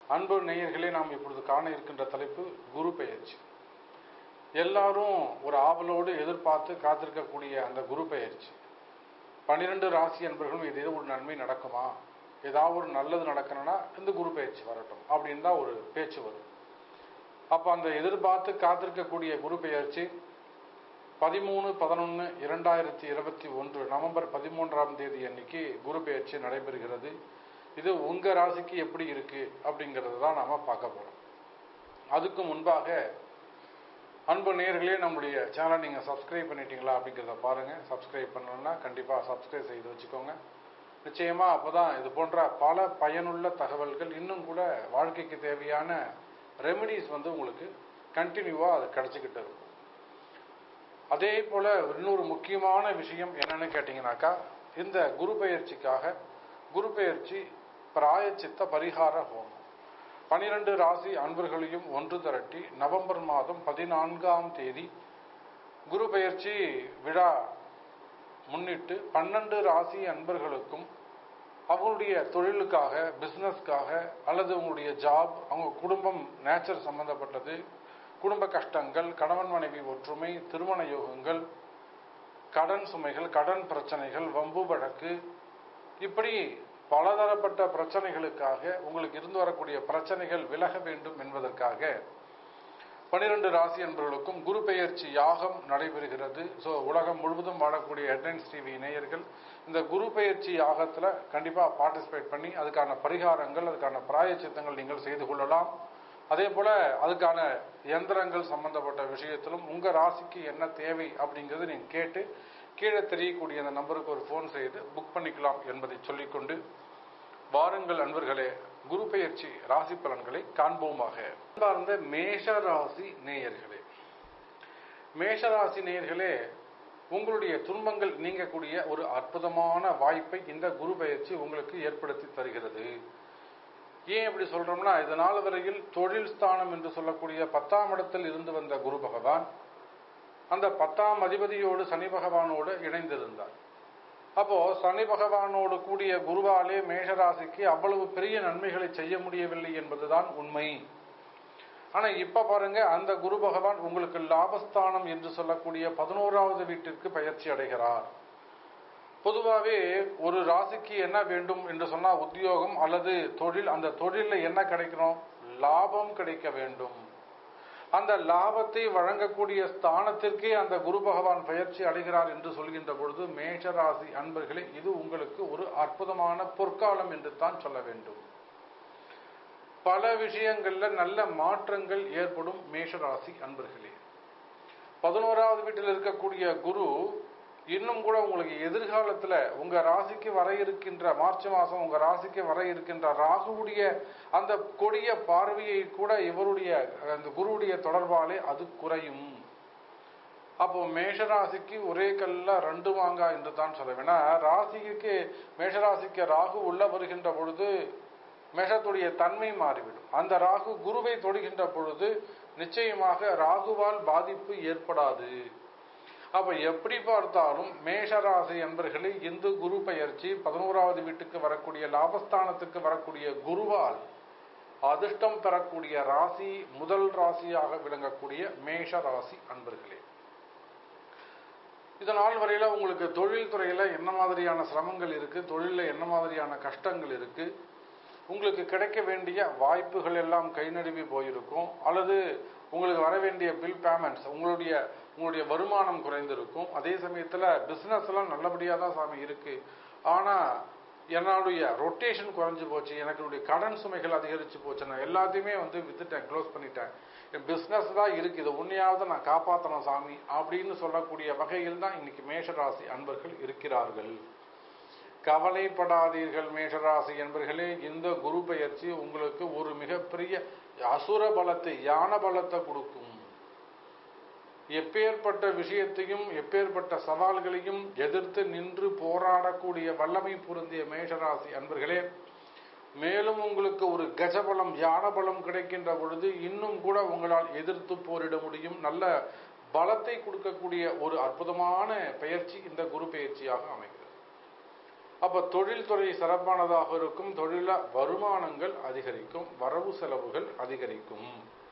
அன்பு நேயர்களே நாம் இப்பொழுது காண இருக்கின்ற தலைப்பு குரு பெயர்ச்சி எல்லாரும் ஒரு ஆவலோடு எதிர்பார்த்து காத்திருக்கக்கூடிய அந்த குரு பெயர்ச்சி பன்னிரெண்டு ராசி அன்பர்களும் இது ஒரு நன்மை நடக்குமா ஏதாவது ஒரு நல்லது நடக்கணும்னா இந்த குரு பெயர்ச்சி வரட்டும் அப்படின்னு தான் ஒரு பேச்சு வரும் அப்போ அந்த எதிர்பார்த்து காத்திருக்கக்கூடிய குரு பெயர்ச்சி பதிமூணு பதினொன்று இரண்டாயிரத்தி இருபத்தி ஒன்று நவம்பர் பதிமூன்றாம் தேதி அன்னைக்கு குரு பெயர்ச்சி நடைபெறுகிறது இது உங்க ராசிக்கு எப்படி இருக்கு அப்படிங்கிறது தான் நாம பார்க்க போறோம் அதுக்கு முன்பாக அன்பு நேர்களே நம்முடைய சேனல் நீங்க சப்ஸ்கிரைப் பண்ணிட்டீங்களா அப்படிங்கிறத பாருங்க சப்ஸ்கிரைப் பண்ணலன்னா கண்டிப்பா சப்ஸ்கிரைப் செய்து வச்சுக்கோங்க நிச்சயமா அப்பதான் இது போன்ற பல பயனுள்ள தகவல்கள் இன்னும் கூட வாழ்க்கைக்கு தேவையான ரெமெடிஸ் வந்து உங்களுக்கு கண்டினியூவா அது கிடைச்சிக்கிட்டு இருக்கும் அதே போல இன்னொரு முக்கியமான விஷயம் என்னன்னு கேட்டீங்கன்னாக்கா இந்த குரு பெயர்ச்சிக்காக குரு பெயர்ச்சி பிராயச்சித்த பரிகார ஹோமம் பனிரெண்டு ராசி அன்பர்களையும் ஒன்று திரட்டி நவம்பர் மாதம் பதினான்காம் தேதி குரு பெயர்ச்சி விழா முன்னிட்டு பன்னெண்டு ராசி அன்பர்களுக்கும் அவங்களுடைய தொழிலுக்காக பிசினஸ்க்காக அல்லது உங்களுடைய ஜாப் அவங்க குடும்பம் நேச்சர் சம்பந்தப்பட்டது குடும்ப கஷ்டங்கள் கணவன் மனைவி ஒற்றுமை திருமண யோகங்கள் கடன் சுமைகள் கடன் பிரச்சனைகள் வம்பு வழக்கு இப்படி பலதரப்பட்ட பிரச்சனைகளுக்காக உங்களுக்கு இருந்து வரக்கூடிய பிரச்சனைகள் விலக வேண்டும் என்பதற்காக பனிரெண்டு ராசி என்பவர்களுக்கும் குரு பெயர்ச்சி யாகம் நடைபெறுகிறது ஸோ உலகம் முழுவதும் வாழக்கூடிய ஹெட்லைன்ஸ் டிவி இணையர்கள் இந்த குரு பெயர்ச்சி யாகத்தில் கண்டிப்பாக பார்ட்டிசிபேட் பண்ணி அதுக்கான பரிகாரங்கள் அதுக்கான பிராயச்சித்தங்கள் நீங்கள் செய்து கொள்ளலாம் அதே போல அதுக்கான எந்திரங்கள் சம்பந்தப்பட்ட விஷயத்திலும் உங்க ராசிக்கு என்ன தேவை அப்படிங்கறது நீங்க கேட்டு கீழே தெரியக்கூடிய அந்த நம்பருக்கு ஒரு ஃபோன் செய்து புக் பண்ணிக்கலாம் என்பதை சொல்லிக்கொண்டு வாருங்கள் அன்பர்களே குரு பெயர்ச்சி ராசி பலன்களை காண்போமாக அன்பார்ந்த மேஷ ராசி நேயர்களே மேஷ ராசி நேயர்களே உங்களுடைய துன்பங்கள் நீங்கக்கூடிய ஒரு அற்புதமான வாய்ப்பை இந்த குரு பெயர்ச்சி உங்களுக்கு ஏற்படுத்தி தருகிறது ஏன் இப்படி சொல்றோம்னா இது நாள் வரையில் தொழில் ஸ்தானம் என்று சொல்லக்கூடிய பத்தாம் இடத்தில் இருந்து வந்த குரு பகவான் அந்த பத்தாம் அதிபதியோடு சனி பகவானோடு இணைந்திருந்தார் அப்போ சனி பகவானோடு கூடிய குருவாலே மேஷராசிக்கு அவ்வளவு பெரிய நன்மைகளை செய்ய முடியவில்லை என்பதுதான் உண்மை ஆனா இப்ப பாருங்க அந்த குரு பகவான் உங்களுக்கு லாபஸ்தானம் என்று சொல்லக்கூடிய பதினோராவது வீட்டிற்கு பயிற்சி அடைகிறார் பொதுவாகவே ஒரு ராசிக்கு என்ன வேண்டும் என்று சொன்னா உத்தியோகம் அல்லது தொழில் அந்த தொழிலில் என்ன கிடைக்கணும் லாபம் கிடைக்க வேண்டும் அந்த லாபத்தை வழங்கக்கூடிய ஸ்தானத்திற்கே அந்த குரு பகவான் பயிற்சி அடைகிறார் என்று சொல்கின்ற பொழுது மேஷராசி அன்பர்களே இது உங்களுக்கு ஒரு அற்புதமான பொற்காலம் என்று தான் சொல்ல வேண்டும் பல விஷயங்கள்ல நல்ல மாற்றங்கள் ஏற்படும் மேஷராசி அன்பர்களே பதினோராவது வீட்டில் இருக்கக்கூடிய குரு இன்னும் கூட உங்களுக்கு எதிர்காலத்துல உங்க ராசிக்கு வர இருக்கின்ற மார்ச் மாசம் உங்க ராசிக்கு வர இருக்கின்ற ராகுவுடைய அந்த கொடிய பார்வையை கூட இவருடைய அந்த குருவுடைய தொடர்பாலே அது குறையும் அப்போ மேஷராசிக்கு ஒரே கல்ல ரெண்டு வாங்கா என்று தான் சொல்ல வேணா ராசிக்கு மேஷராசிக்கு ராகு உள்ள வருகின்ற பொழுது மேஷத்துடைய தன்மை மாறிவிடும் அந்த ராகு குருவை தொடுகின்ற பொழுது நிச்சயமாக ராகுவால் பாதிப்பு ஏற்படாது அப்ப எப்படி பார்த்தாலும் மேஷராசி என்பர்களே இந்து குரு பயிற்சி பதினோராவது வீட்டுக்கு வரக்கூடிய லாபஸ்தானத்துக்கு வரக்கூடிய குருவால் அதிர்ஷ்டம் பெறக்கூடிய ராசி முதல் ராசியாக விளங்கக்கூடிய மேஷ ராசி அன்பர்களே இதனால் வரையில உங்களுக்கு தொழில் துறையில என்ன மாதிரியான சிரமங்கள் இருக்கு தொழில என்ன மாதிரியான கஷ்டங்கள் இருக்கு உங்களுக்கு கிடைக்க வேண்டிய வாய்ப்புகள் எல்லாம் கை நழுவி போயிருக்கும் அல்லது உங்களுக்கு வர வேண்டிய பில் பேமெண்ட்ஸ் உங்களுடைய உங்களுடைய வருமானம் குறைந்திருக்கும் அதே சமயத்தில் பிஸ்னஸ் எல்லாம் நல்லபடியாக தான் சாமி இருக்கு ஆனால் என்னுடைய ரொட்டேஷன் குறைஞ்சு போச்சு எனக்கு கடன் சுமைகள் அதிகரிச்சு போச்சு நான் எல்லாத்தையுமே வந்து வித்துட்டேன் க்ளோஸ் பண்ணிட்டேன் என் பிஸ்னஸ் தான் இருக்கு இதை உன்னையாவது நான் காப்பாற்றணும் சாமி அப்படின்னு சொல்லக்கூடிய வகையில் தான் இன்னைக்கு மேஷராசி அன்பர்கள் இருக்கிறார்கள் கவலைப்படாதீர்கள் மேஷராசி என்பர்களே இந்த குரு பயிற்சி உங்களுக்கு ஒரு மிகப்பெரிய அசுர பலத்தை யான பலத்தை கொடுக்கும் எப்பேற்பட்ட விஷயத்தையும் எப்பேற்பட்ட சவால்களையும் எதிர்த்து நின்று போராடக்கூடிய வல்லமை பொருந்திய மேஷராசி அன்பர்களே மேலும் உங்களுக்கு ஒரு கஜபலம் யான பலம் கிடைக்கின்ற பொழுது இன்னும் கூட உங்களால் எதிர்த்து போரிட முடியும் நல்ல பலத்தை கொடுக்கக்கூடிய ஒரு அற்புதமான பயிற்சி இந்த குரு பயிற்சியாக அமைகிறது அப்ப தொழில்துறை சிறப்பானதாக இருக்கும் தொழில வருமானங்கள் அதிகரிக்கும் வரவு செலவுகள் அதிகரிக்கும்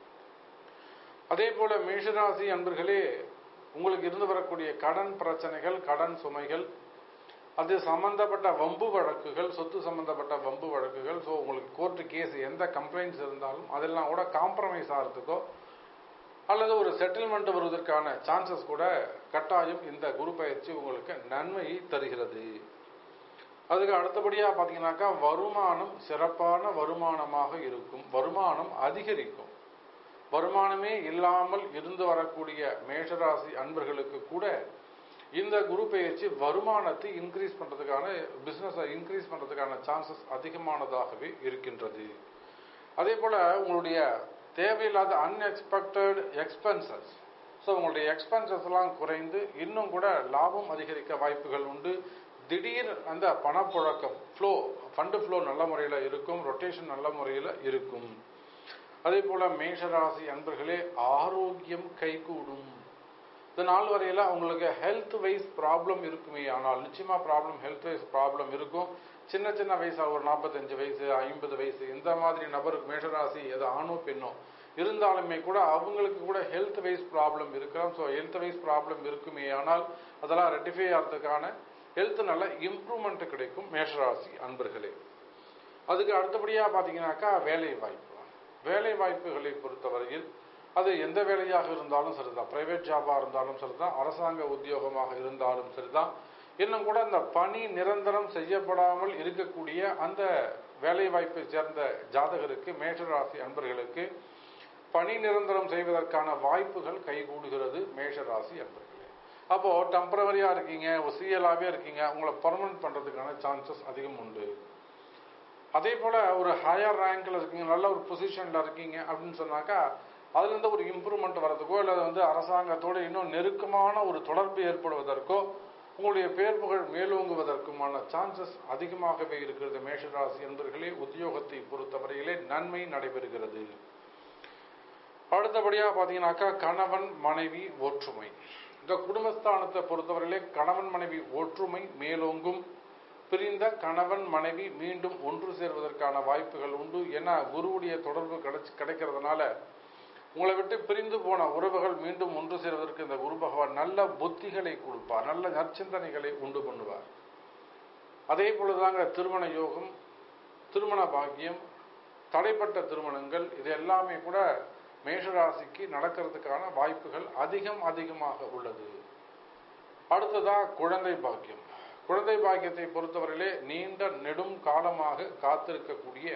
அதே போல மேஷராசி அன்பர்களே உங்களுக்கு இருந்து வரக்கூடிய கடன் பிரச்சனைகள் கடன் சுமைகள் அது சம்பந்தப்பட்ட வம்பு வழக்குகள் சொத்து சம்பந்தப்பட்ட வம்பு வழக்குகள் ஸோ உங்களுக்கு கோர்ட்டு கேஸ் எந்த கம்ப்ளைண்ட்ஸ் இருந்தாலும் அதெல்லாம் கூட காம்ப்ரமைஸ் ஆகிறதுக்கோ அல்லது ஒரு செட்டில்மெண்ட் வருவதற்கான சான்சஸ் கூட கட்டாயம் இந்த குரு பயிற்சி உங்களுக்கு நன்மையை தருகிறது அதுக்கு அடுத்தபடியாக பார்த்தீங்கன்னாக்கா வருமானம் சிறப்பான வருமானமாக இருக்கும் வருமானம் அதிகரிக்கும் வருமானமே இல்லாமல் இருந்து வரக்கூடிய மேஷராசி அன்பர்களுக்கு கூட இந்த குரு பயிற்சி வருமானத்தை இன்க்ரீஸ் பண்றதுக்கான பிசினஸை இன்க்ரீஸ் பண்றதுக்கான சான்சஸ் அதிகமானதாகவே இருக்கின்றது அதே போல உங்களுடைய தேவையில்லாத அன்எக்ஸ்பெக்டட் எக்ஸ்பென்சஸ் ஸோ உங்களுடைய எக்ஸ்பென்சஸ் எல்லாம் குறைந்து இன்னும் கூட லாபம் அதிகரிக்க வாய்ப்புகள் உண்டு திடீர் அந்த பணப்புழக்கம் ஃப்ளோ ஃபண்டு ஃப்ளோ நல்ல முறையில் இருக்கும் ரொட்டேஷன் நல்ல முறையில் இருக்கும் அதே போல மேஷராசி அன்பர்களே ஆரோக்கியம் கைகூடும் இந்த நாள் வரையில உங்களுக்கு ஹெல்த் வைஸ் ப்ராப்ளம் இருக்குமே ஆனால் நிச்சயமா ப்ராப்ளம் ஹெல்த் வைஸ் ப்ராப்ளம் இருக்கும் சின்ன சின்ன வயசா ஒரு நாற்பத்தஞ்சு வயசு ஐம்பது வயசு இந்த மாதிரி நபருக்கு மேஷராசி எது ஆணோ பெண்ணோ இருந்தாலுமே கூட அவங்களுக்கு கூட ஹெல்த் வைஸ் ப்ராப்ளம் இருக்கலாம் ஸோ ஹெல்த் வைஸ் ப்ராப்ளம் இருக்குமே ஆனால் அதெல்லாம் ரெட்டிஃபை ஆகிறதுக்கான ஹெல்த் நல்ல இம்ப்ரூவ்மெண்ட் கிடைக்கும் மேஷராசி அன்பர்களே அதுக்கு அடுத்தபடியாக பார்த்தீங்கன்னாக்கா வேலை வாய்ப்பு வேலை வாய்ப்புகளை பொறுத்தவரையில் அது எந்த வேலையாக இருந்தாலும் சரிதான் பிரைவேட் ஜாபாக இருந்தாலும் சரிதான் அரசாங்க உத்தியோகமாக இருந்தாலும் சரிதான் இன்னும் கூட அந்த பணி நிரந்தரம் செய்யப்படாமல் இருக்கக்கூடிய அந்த வேலை வாய்ப்பை சேர்ந்த ஜாதகருக்கு மேஷராசி அன்பர்களுக்கு பணி நிரந்தரம் செய்வதற்கான வாய்ப்புகள் கைகூடுகிறது மேஷராசி அன்பர்களே அப்போ டெம்பரவரியா இருக்கீங்க ஒரு சிஎலாவே இருக்கீங்க உங்களை பர்மனன்ட் பண்றதுக்கான சான்சஸ் அதிகம் உண்டு அதே போல ஒரு ஹையர் ரேங்க்ல இருக்கீங்க நல்ல ஒரு பொசிஷன்ல இருக்கீங்க அப்படின்னு சொன்னாக்கா அதுல இருந்து ஒரு இம்ப்ரூவ்மெண்ட் வர்றதுக்கோ அல்லது வந்து அரசாங்கத்தோடு இன்னும் நெருக்கமான ஒரு தொடர்பு ஏற்படுவதற்கோ உங்களுடைய பேர் புகழ் மேலோங்குவதற்குமான சான்சஸ் அதிகமாகவே இருக்கிறது மேஷராசி என்பர்களே உத்தியோகத்தை பொறுத்தவரையிலே நன்மை நடைபெறுகிறது அடுத்தபடியாக பார்த்தீங்கன்னாக்கா கணவன் மனைவி ஒற்றுமை இந்த குடும்பஸ்தானத்தை பொறுத்தவரையிலே கணவன் மனைவி ஒற்றுமை மேலோங்கும் பிரிந்த கணவன் மனைவி மீண்டும் ஒன்று சேர்வதற்கான வாய்ப்புகள் உண்டு ஏன்னா குருவுடைய தொடர்பு கிடைச்சு கிடைக்கிறதுனால உங்களை விட்டு பிரிந்து போன உறவுகள் மீண்டும் ஒன்று சேர்வதற்கு இந்த குரு பகவான் நல்ல புத்திகளை கொடுப்பார் நல்ல நற்சிந்தனைகளை உண்டு பண்ணுவார் அதே போலதாங்க திருமண யோகம் திருமண பாக்கியம் தடைப்பட்ட திருமணங்கள் இது எல்லாமே கூட மேஷராசிக்கு நடக்கிறதுக்கான வாய்ப்புகள் அதிகம் அதிகமாக உள்ளது அடுத்ததா குழந்தை பாக்கியம் குழந்தை பாக்கியத்தை பொறுத்தவரையிலே நீண்ட நெடும் காலமாக காத்திருக்கக்கூடிய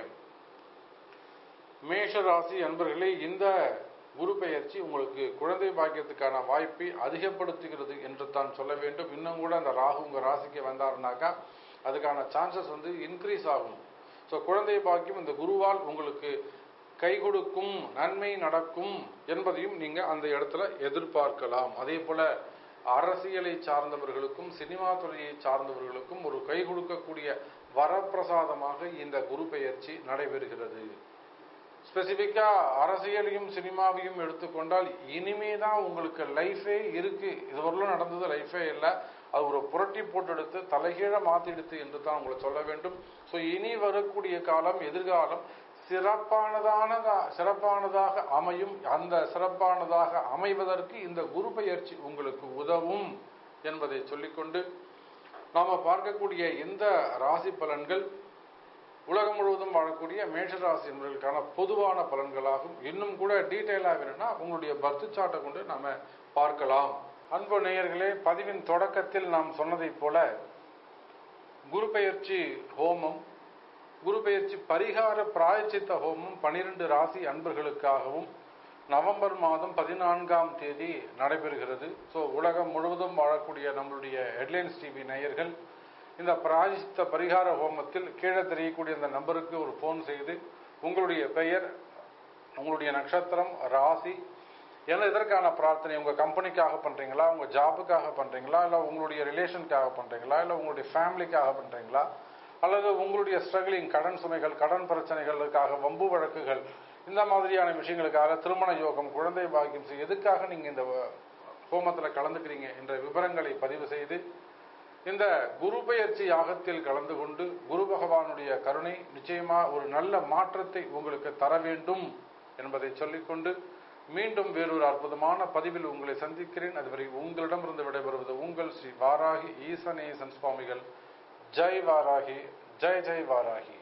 மேஷராசி அன்பர்களே இந்த குரு பெயர்ச்சி உங்களுக்கு குழந்தை பாக்கியத்துக்கான வாய்ப்பை அதிகப்படுத்துகிறது என்று தான் சொல்ல வேண்டும் இன்னும் கூட அந்த ராகு உங்க ராசிக்கு வந்தாருனாக்கா அதுக்கான சான்சஸ் வந்து இன்க்ரீஸ் ஆகும் ஸோ குழந்தை பாக்கியம் இந்த குருவால் உங்களுக்கு கை கொடுக்கும் நன்மை நடக்கும் என்பதையும் நீங்க அந்த இடத்துல எதிர்பார்க்கலாம் அதே போல அரசியலை சார்ந்தவர்களுக்கும் சினிமா துறையை சார்ந்தவர்களுக்கும் ஒரு கை கொடுக்கக்கூடிய வரப்பிரசாதமாக இந்த குரு பெயர்ச்சி நடைபெறுகிறது ஸ்பெசிஃபிக்கா அரசியலையும் சினிமாவையும் எடுத்துக்கொண்டால் இனிமே தான் உங்களுக்கு லைஃபே இருக்கு இதுவரையிலும் நடந்தது லைஃபே இல்லை அது ஒரு புரட்டி போட்டு எடுத்து தலைகீழ மாத்தி எடுத்து என்று தான் உங்களை சொல்ல வேண்டும் ஸோ இனி வரக்கூடிய காலம் எதிர்காலம் சிறப்பானதான சிறப்பானதாக அமையும் அந்த சிறப்பானதாக அமைவதற்கு இந்த குரு பெயர்ச்சி உங்களுக்கு உதவும் என்பதை சொல்லிக்கொண்டு நாம பார்க்கக்கூடிய இந்த ராசி பலன்கள் உலகம் முழுவதும் வாழக்கூடிய மேஷராசி என்பதற்கான பொதுவான பலன்களாகும் இன்னும் கூட டீட்டெயிலாக வேணும்னா உங்களுடைய பர்த் சார்ட்டை கொண்டு நாம பார்க்கலாம் அன்பு நேயர்களே பதிவின் தொடக்கத்தில் நாம் சொன்னதைப் போல குரு பெயர்ச்சி ஹோமம் குரு பெயர்ச்சி பரிகார பிராயச்சித்த ஹோமம் பனிரெண்டு ராசி அன்பர்களுக்காகவும் நவம்பர் மாதம் பதினான்காம் தேதி நடைபெறுகிறது ஸோ உலகம் முழுவதும் வாழக்கூடிய நம்மளுடைய ஹெட்லைன்ஸ் டிவி நேயர்கள் இந்த பிராயச்சித்த பரிகார ஹோமத்தில் கீழே தெரியக்கூடிய இந்த நம்பருக்கு ஒரு ஃபோன் செய்து உங்களுடைய பெயர் உங்களுடைய நட்சத்திரம் ராசி என்ன இதற்கான பிரார்த்தனை உங்க கம்பெனிக்காக பண்றீங்களா உங்க ஜாபுக்காக பண்றீங்களா இல்ல உங்களுடைய ரிலேஷனுக்காக பண்றீங்களா இல்ல உங்களுடைய ஃபேமிலிக்காக பண்றீங்களா அல்லது உங்களுடைய ஸ்ட்ரகிளிங் கடன் சுமைகள் கடன் பிரச்சனைகளுக்காக வம்பு வழக்குகள் இந்த மாதிரியான விஷயங்களுக்காக திருமண யோகம் குழந்தை பாக்கியம் செய்ய எதுக்காக நீங்க இந்த ஹோமத்தில் கலந்துக்கிறீங்க என்ற விவரங்களை பதிவு செய்து இந்த குரு பெயர்ச்சி யாகத்தில் கலந்து கொண்டு குரு பகவானுடைய கருணை நிச்சயமா ஒரு நல்ல மாற்றத்தை உங்களுக்கு தர வேண்டும் என்பதை சொல்லிக்கொண்டு மீண்டும் வேறொரு அற்புதமான பதிவில் உங்களை சந்திக்கிறேன் அதுவரை உங்களிடமிருந்து விடைபெறுவது உங்கள் ஸ்ரீ வாராகி ஈசனேசன் சுவாமிகள் ஜெய் வாராகி ஜெய் ஜெய் வாராகி